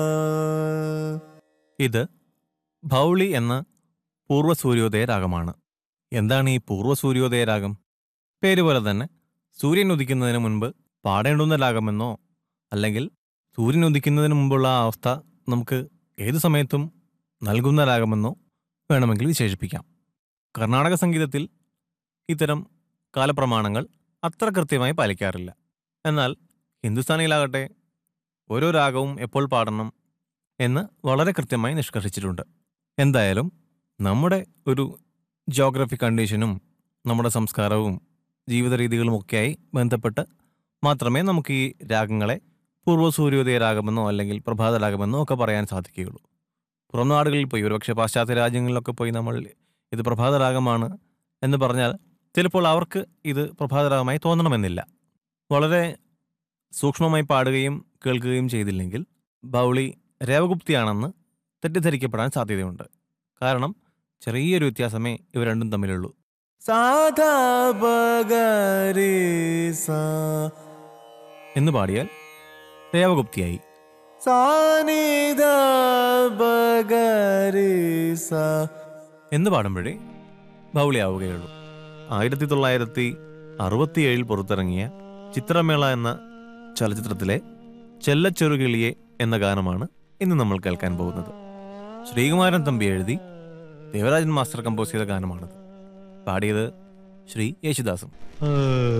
ഇത് ഭൗളി എന്ന പൂർവ്വ സൂര്യോദയ രാഗമാണ് എന്താണ് ഈ പൂർവ്വ സൂര്യോദയ രാഗം പേര് പോലെ തന്നെ സൂര്യൻ ഉദിക്കുന്നതിന് മുൻപ് പാടേണ്ടുന്ന രാഗമെന്നോ അല്ലെങ്കിൽ സൂര്യൻ ഉദിക്കുന്നതിന് മുമ്പുള്ള ആ അവസ്ഥ നമുക്ക് ഏതു സമയത്തും നൽകുന്ന രാഗമെന്നോ വേണമെങ്കിൽ വിശേഷിപ്പിക്കാം കർണാടക സംഗീതത്തിൽ ഇത്തരം കാലപ്രമാണങ്ങൾ അത്ര കൃത്യമായി പാലിക്കാറില്ല എന്നാൽ ഹിന്ദുസ്ഥാനിയിലാകട്ടെ ഓരോ രാഗവും എപ്പോൾ പാടണം എന്ന് വളരെ കൃത്യമായി നിഷ്കർഷിച്ചിട്ടുണ്ട് എന്തായാലും നമ്മുടെ ഒരു ജോഗ്രഫി കണ്ടീഷനും നമ്മുടെ സംസ്കാരവും ജീവിത രീതികളും ഒക്കെയായി ബന്ധപ്പെട്ട് മാത്രമേ നമുക്ക് ഈ രാഗങ്ങളെ പൂർവ്വ സൂര്യോദയ രാഗമെന്നോ അല്ലെങ്കിൽ പ്രഭാത രാഗമെന്നോ ഒക്കെ പറയാൻ സാധിക്കുകയുള്ളൂ പുറം നാടുകളിൽ പോയി ഒരുപക്ഷെ പാശ്ചാത്യ രാജ്യങ്ങളിലൊക്കെ പോയി നമ്മൾ ഇത് പ്രഭാത രാഗമാണ് എന്ന് പറഞ്ഞാൽ ചിലപ്പോൾ അവർക്ക് ഇത് പ്രഭാത രാഗമായി തോന്നണമെന്നില്ല വളരെ സൂക്ഷ്മമായി പാടുകയും കേൾക്കുകയും ചെയ്തില്ലെങ്കിൽ ബൗളി രേവഗുപ്തിയാണെന്ന് തെറ്റിദ്ധരിക്കപ്പെടാൻ സാധ്യതയുണ്ട് കാരണം ചെറിയൊരു വ്യത്യാസമേ ഇവ രണ്ടും തമ്മിലുള്ളൂ സാധാ ബഗരി സാ എന്ന് പാടിയാൽ രേവഗുപ്തിയായി സാനിധ ബഗരി സാ എന്ന് പാടുമ്പോഴേ ബൗളിയാവുകയുള്ളൂ ആയിരത്തി തൊള്ളായിരത്തി അറുപത്തിയേഴിൽ പുറത്തിറങ്ങിയ ചിത്രമേള എന്ന ചലച്ചിത്രത്തിലെ ചെല്ലച്ചെറുകിളിയെ എന്ന ഗാനമാണ് ഇന്ന് നമ്മൾ കേൾക്കാൻ പോകുന്നത് ശ്രീകുമാരൻ തമ്പി എഴുതി ദേവരാജൻ മാസ്റ്റർ കമ്പോസ് ചെയ്ത ഗാനമാണത് പാടിയത് ശ്രീ യേശുദാസും